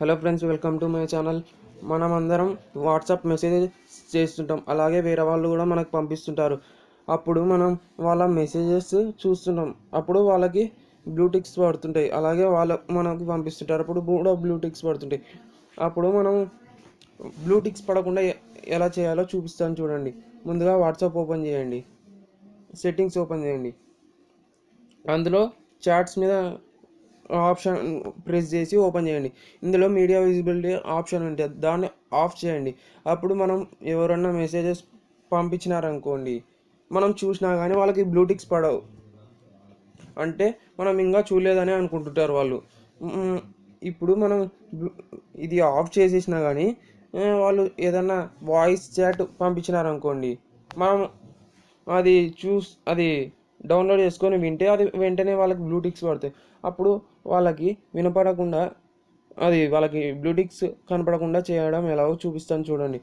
hello friends welcome to my channel మనం అందరం WhatsApp message చేస్తుంటాం అలాగే వేరే వాళ్ళు కూడా మనకు పంపిస్తుంటారు అప్పుడు మనం వాళ్ళ మెసేజెస్ చూస్తున్నాం అప్పుడు వాళ్ళకి బ్లూటిక్స్ పడుతుంటాయి అలాగే వాళ్ళ మనకు పంపిస్తుంటారు అప్పుడు కూడా బ్లూటిక్స్ పడుతుంటాయి అప్పుడు మనం బ్లూటిక్స్ పడకుండా ఎ- ఎలా చేయాలో చూపిస్తాను చూడండి ముందుగా వాట్సాప్ ఓపెన్ చేయండి సెట్టింగ్స్ ఓపెన్ చేయండి అందులో చాట్స్ మీద ఆప్షన్ ప్రెస్ చేసి ఓపెన్ చేయండి ఇందులో మీడియా విజిబిలిటీ ఆప్షన్ ఉంటుంది దాన్ని ఆఫ్ చేయండి అప్పుడు మనం ఎవరన్నా మెసేజెస్ పంపించినారనుకోండి మనం చూసినా కానీ వాళ్ళకి బ్లూటిక్స్ పడవు అంటే మనం ఇంకా చూడలేదని అనుకుంటుంటారు వాళ్ళు మ్, ఇప్పుడు మనం బ్లు- ఇది ఆఫ్ చేసేసినా కానీ ఆ, వాళ్ళు ఏదన్నా వాయిస్ చాట్ పంపించినారనుకోండి మనం అది చూస్ అది డౌన్లోడ్ చేసుకొని వింటే అది వెంటనే వాళ్ళకి బ్లూటిక్స్ పడతాయి అప్పుడు వాళ్ళకి వినపడకుండా అది వాళ్ళకి బ్లూటిక్స్ కనపడకుండా చేయడం ఎలాగో చూపిస్తాను చూడండి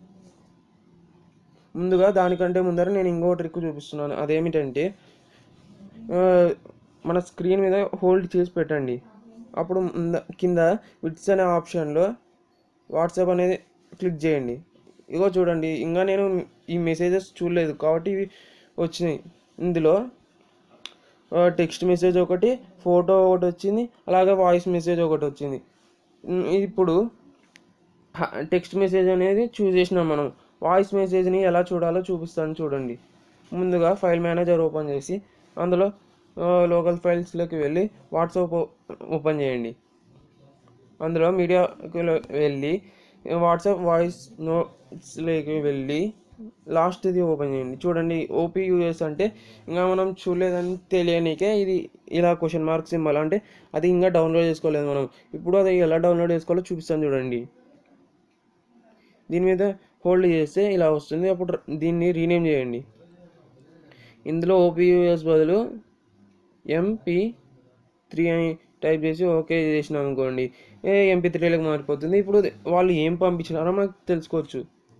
ముందుగా దానికంటే ముందర నేను ఇంకో ట్రిక్ చూపిస్తున్నాను అదేమిటంటే ఆ, మన స్క్రీన్ మీద హోల్డ్ చేసి పెట్టండి అప్పుడు ముంద- కింద విట్స్ అనే ఆప్షన్లో వాట్సాప్ అనేది క్లిక్ చేయండి ఇగో చూడండి ఇంకా నేను ఈ మెసేజెస్ చూడలేదు కాబట్టి ఇవి వచ్చినాయి ఇందులో టెక్స్ట్ మెసేజ్ ఒకటి ఫోటో ఒకటి వచ్చింది అలాగే వాయిస్ మెసేజ్ ఒకటి వచ్చింది ఉమ్, ఇప్పుడు టెక్స్ట్ మెసేజ్ అనేది చూస్ చేసినాం మనం వాయిస్ మెసేజ్ని ఎలా చూడాలో చూపిస్తాను చూడండి ముందుగా ఫైల్ మేనేజర్ ఓపెన్ చేసి అందులో లోకల్ ఫైల్స్లోకి వెళ్ళి వాట్సాప్ ఓపెన్ చేయండి అందులో మీడియాకి వెళ్ళి వాట్సాప్ వాయిస్ నోట్స్లోకి వెళ్ళి లాస్ట్ది ఓపెన్ చేయండి చూడండి ఓపీ యూఎస్ అంటే ఇంకా మనం చూడలేదని తెలియనికే ఇది ఇలా క్వశ్చన్ మార్క్ సింబల్ అంటే అది ఇంకా డౌన్లోడ్ చేసుకోలేదు మనం ఇప్పుడు అది ఎలా డౌన్లోడ్ చేసుకోవాలో చూపిస్తాను చూడండి దీని మీద హోల్డ్ చేస్తే ఇలా వస్తుంది అప్పుడు దీన్ని రీనేమ్ చేయండి ఇందులో ఓపీయూఎస్ బదులు ఎంపీ త్రీ అని టైప్ చేసి ఓకే చేసినాం అనుకోండి ఏ ఎంపీ త్రీలకు మారిపోతుంది ఇప్పుడు వాళ్ళు ఏం పంపించినారో మనకు తెలుసుకోవచ్చు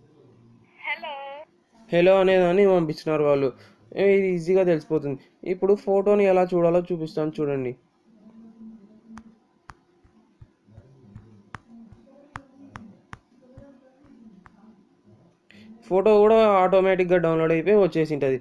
హలో అనేదాన్ని పంపించినారు వాళ్ళు ఏ, ఇది ఈజీగా తెలిసిపోతుంది ఇప్పుడు ఫోటోని ఎలా చూడాలో చూపిస్తాను చూడండి ఫోటో కూడా ఆటోమేటిక్గా డౌన్లోడ్ అయిపోయి వచ్చేసి ఉంటుంది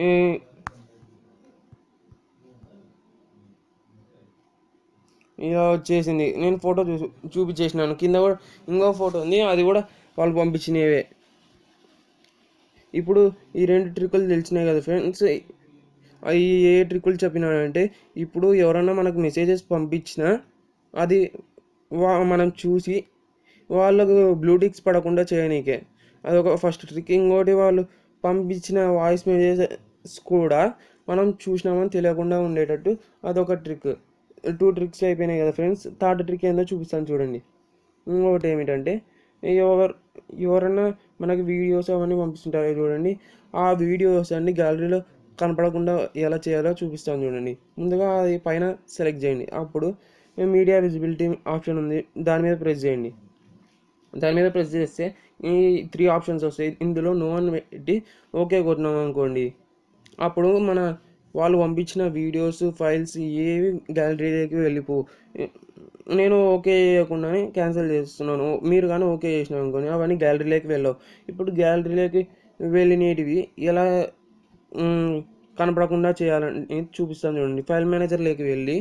ఇలా వచ్చేసింది నేను ఫోటో చూ చూపించేసినాను కింద కూడా ఇంకో ఫోటో ఉంది అది కూడా వాళ్ళు పంపించినవే ఇప్పుడు ఈ రెండు ట్రిక్కులు తెలిసినాయి కదా ఫ్రెండ్స్ అవి ఏ ట్రిక్కులు చెప్పినానంటే ఇప్పుడు ఎవరన్నా మనకు మెసేజెస్ పంపించినా అది వా మనం చూసి వాళ్ళకు బ్లూటిక్స్ పడకుండా చేయనీకే అదొక ఫస్ట్ ట్రిక్ ఇంకోటి వాళ్ళు పంపించిన వాయిస్ మెసేజెస్ కూడా మనం చూసినామని తెలియకుండా ఉండేటట్టు అదొక ట్రిక్ టూ ట్రిక్స్ అయిపోయినాయి కదా ఫ్రెండ్స్ థర్డ్ ట్రిక్ ఏందో చూపిస్తాను చూడండి ఇంకొకటి ఏమిటంటే ఎవరు ఎవరన్నా మనకి వీడియోస్ అవన్నీ పంపిస్తుంటారు చూడండి ఆ వీడియోస్ అన్ని గ్యాలరీలో కనపడకుండా ఎలా చేయాలో చూపిస్తాను చూడండి ముందుగా అది పైన సెలెక్ట్ చేయండి అప్పుడు మీడియా విజిబిలిటీ ఆప్షన్ ఉంది దాని మీద ప్రెస్ చేయండి దాని మీద ప్రెస్ చేస్తే ఈ త్రీ ఆప్షన్స్ వస్తాయి ఇందులో నో అని పెట్టి ఓకే కొట్టినాం అనుకోండి అప్పుడు మన వాళ్ళు పంపించిన వీడియోస్ ఫైల్స్ ఏవి గ్యాలరీలోకి వెళ్ళిపో నేను ఓకే చేయకుండానే క్యాన్సిల్ చేస్తున్నాను మీరు కానీ ఓకే చేసినాం అనుకోండి అవన్నీ గ్యాలరీలోకి వెళ్ళవు ఇప్పుడు గ్యాలరీలోకి వెళ్ళినటివి ఎలా మ్, కనపడకుండా చేయాలని చూపిస్తాను చూడండి ఫైల్ మేనేజర్లోకి వెళ్ళి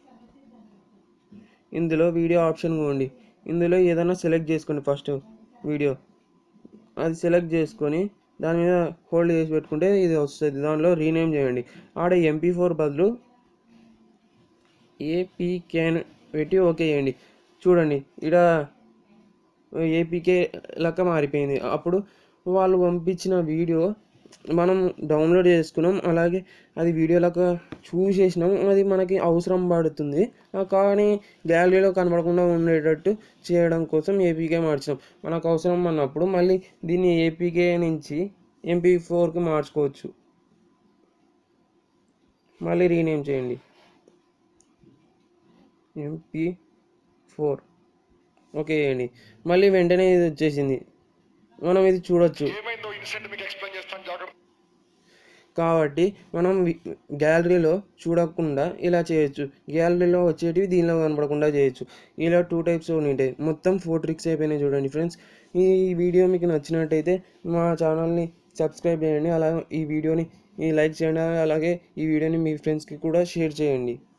ఇందులో వీడియో ఆప్షన్ పోండి ఇందులో ఏదైనా సెలెక్ట్ చేసుకోండి ఫస్ట్ వీడియో అది సెలెక్ట్ చేసుకొని దాని మీద హోల్డ్ చేసి పెట్టుకుంటే ఇది వస్తుంది దానిలో రీనేమ్ చేయండి ఆడ ఎంపీ ఫోర్ బదులు ఏపీకే అని పెట్టి ఓకే చేయండి చూడండి ఇక్కడ ఏపీకే లెక్క మారిపోయింది అప్పుడు వాళ్ళు పంపించిన వీడియో మనం డౌన్లోడ్ చేసుకున్నాం అలాగే అది వీడియో లెక్క చూసేసినాం అది మనకి అవసరం పడుతుంది ఆ కానీ గ్యాలరీలో కనబడకుండా ఉండేటట్టు చేయడం కోసం ఏపీకే మార్చినాం మనకు అవసరం అన్నప్పుడు మళ్ళీ దీన్ని ఏపీకే నుంచి ఎంపీ ఫోర్కి మార్చుకోవచ్చు మళ్ళీ రీనేమ్ చేయండి ఎంపీ ఫోర్ ఓకే చేయండి మళ్ళీ వెంటనే ఇది వచ్చేసింది మనం ఇది చూడొచ్చు ఏమైందో ఇన్సిడెంట్ మీకు ఎక్స్ప్లెయిన్ చేస్తాను జాగ్రత్త కాబట్టి మనం గ్యాలరీలో చూడకుండా ఇలా చేయొచ్చు గ్యాలరీలో వచ్చేటివి దీనిలో కనపడకుండా చేయొచ్చు ఇలా టూ టైప్స్ ఉంటాయి మొత్తం ఫోర్ ట్రిక్స్ అయిపోయినాయి చూడండి ఫ్రెండ్స్ ఈ వీడియో మీకు నచ్చినట్టయితే మా ఛానల్ని సబ్స్క్రైబ్ చేయండి అలాగే ఈ వీడియోని ఈ లైక్ చేయండి అలాగే ఈ వీడియోని మీ ఫ్రెండ్స్కి కూడా షేర్ చేయండి